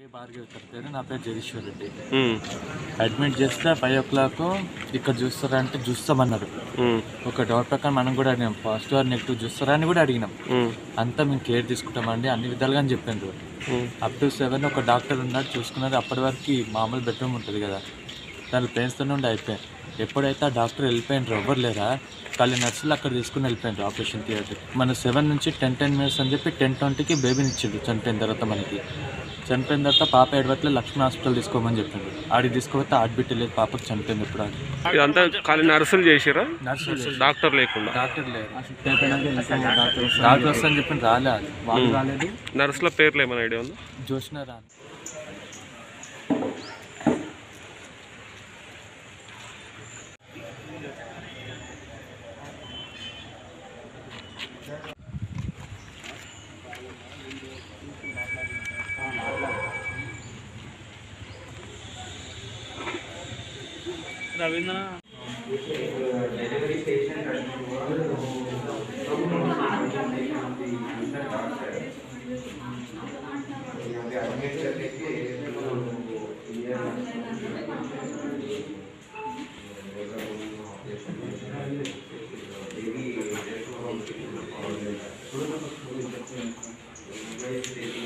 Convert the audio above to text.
ఏ భార్గవి గారి పేరు నా పేరు జగదీశ్వర్ రెడ్డి ఉమ్, అడ్మిట్ చేస్తే ఫైవ్ ఓ క్లాక్ ఇక్కడ చూస్తారా అంటే చూస్తామన్నారు ఉమ్, ఒక డౌట్ ప్రకారం మనం కూడా అడిగినాం పాజిటివ్ ఆర్ నెగిటివ్ చూస్తారా అని కూడా అడిగినాం ఉమ్, అంతా మేము కేర్ తీసుకుంటామండి అన్ని విధాలుగా అని చెప్పిండ్రు ఉమ్, అప్ టు సెవెన్ ఒక డాక్టర్ ఉన్నాడు చూసుకున్నారు అప్పటి వరకు మామూలు బెడ్రూమ్ ఉంటుంది కదా దాని పెయిన్స్తో నుండి అయిపోయాయి ఎప్పుడైతే ఆ డాక్టర్ వెళ్ళిపోయినారు ఎవరు లేరా ఖాళీ నర్సులు అక్కడ తీసుకుని వెళ్ళిపోయినారు ఆపరేషన్ థియేటర్ మన సెవెన్ నుంచి టెన్ టెన్ మినిట్స్ అని చెప్పి టెన్ ట్వంటీకి బేబీని ఇచ్చిండు చనిపోయిన తర్వాత మనకి చనిపోయిన తర్వాత పాప ఏడవట్లే లక్ష్మీ హాస్పిటల్ తీసుకోమని చెప్పిండు ఆడికి తీసుకోపోతే ఆడబిట్ లేదు పాపకు చనిపోయింది ఇప్పుడు అది ఇదంతా ఖాళీ నర్సులు చేసిరా నర్సులు డాక్టర్ లేకుండా డాక్టర్ లేరు డాక్టర్ వస్తాను చెప్పి రాలే అది వాళ్ళు రాలేదు నర్సుల పేర్లు ఏమైనా ఐడియా ఉందా జోష్న రా Thank you.